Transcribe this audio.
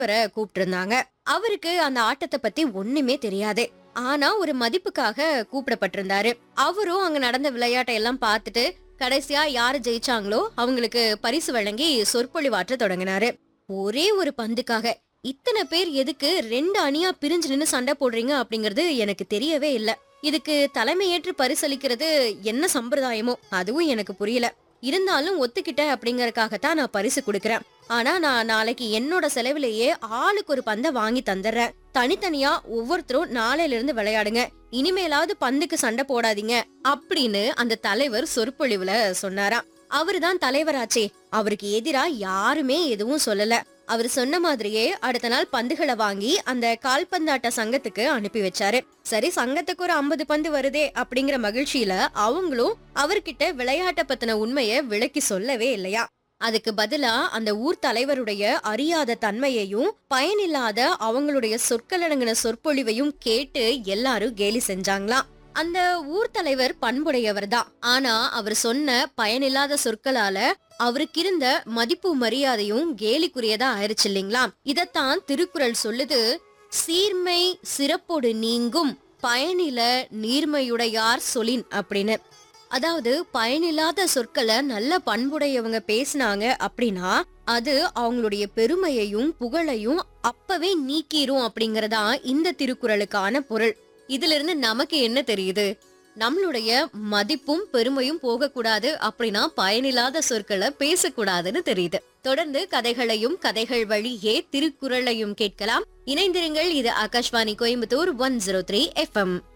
தலைவரை கூப்பிட்டு இருந்தாங்க அவருக்கு அந்த ஆட்டத்தை பத்தி ஒண்ணுமே தெரியாது ஆனா ஒரு மதிப்புக்காக கூப்பிடப்பட்டிருந்தாரு அவரும் அங்க நடந்த விளையாட்டை எல்லாம் பார்த்துட்டு கடைசியா யாரு ஜெயிச்சாங்களோ அவங்களுக்கு பரிசு வழங்கி சொற்பொழிவாற்ற தொடங்கினாரு ஒரே ஒரு பந்துக்காக இத்தனை பேர் எதுக்கு ரெண்டு அணியா பிரிஞ்சு நின்னு சண்டை போடுறீங்க அப்படிங்கறது எனக்கு தெரியவே இல்ல இதுக்கு தலைமையேற்று பரிசளிக்கிறது என்ன சம்பிரதாயமோ அதுவும் எனக்கு புரியல இருந்தாலும் ஒத்துக்கிட்ட அப்படிங்கறதுக்காகத்தான் நான் பரிசு கொடுக்கறேன் ஆனா நான் நாளைக்கு என்னோட செலவிலேயே ஆளுக்கு ஒரு பந்தை வாங்கி தந்துடுறேன் தனித்தனியா ஒவ்வொருத்தரும் நாளையில இருந்து விளையாடுங்க இனிமேலாவது பந்துக்கு சண்டை போடாதீங்க அப்படின்னு அந்த தலைவர் சொற்பொழிவுல சொன்னாராம் அவருதான் தலைவராச்சே அவருக்கு எதிரா யாருமே எதுவும் சொல்லல அவர் சொன்ன மாதிரியே அடுத்த நாள் பந்துகளை வாங்கி அந்த கால்பந்தாட்ட சங்கத்துக்கு அனுப்பி வச்சாரு சரி சங்கத்துக்கு ஒரு ஐம்பது பந்து வருதே அப்படிங்கிற மகிழ்ச்சியில அவங்களும் அவர்கிட்ட விளையாட்ட பத்தின உண்மைய விளக்கி சொல்லவே இல்லையா அதுக்கு பதிலா அந்த ஊர் தலைவருடைய அறியாத தன்மையையும் பயனில்லாத அவங்களுடைய சொற்களடங்கின சொற்பொழிவையும் கேட்டு எல்லாரும் கேலி செஞ்சாங்களாம் அந்த ஊர் தலைவர் பண்புடையவர் தான் ஆனா அவர் சொன்ன பயனில்லாத சொற்களால அவருக்கு இருந்த மதிப்பு மரியாதையும் கேலிக்குரியதா ஆயிருச்சு இல்லைங்களா இதத்தான் திருக்குறள் சொல்லுது சீர்மை சிறப்போடு நீங்கும் பயனில நீர்மையுடையார் சொலின் அப்படின்னு அதாவது பயனில்லாத சொற்களை நல்ல பண்புடையவங்க பேசினாங்க அப்படின்னா அது அவங்களுடைய பெருமையையும் புகழையும் அப்பவே நீக்கிரும் அப்படிங்கறதா இந்த திருக்குறளுக்கான பொருள் இதுல இருந்து நமக்கு என்ன தெரியுது நம்மளுடைய மதிப்பும் பெருமையும் போகக்கூடாது அப்படின்னா பயனில்லாத சொற்களை பேசக்கூடாதுன்னு தெரியுது தொடர்ந்து கதைகளையும் கதைகள் வழியே திருக்குறளையும் கேட்கலாம் இணைந்திருங்கள் இது Akashvani Coimbatore one zero three FM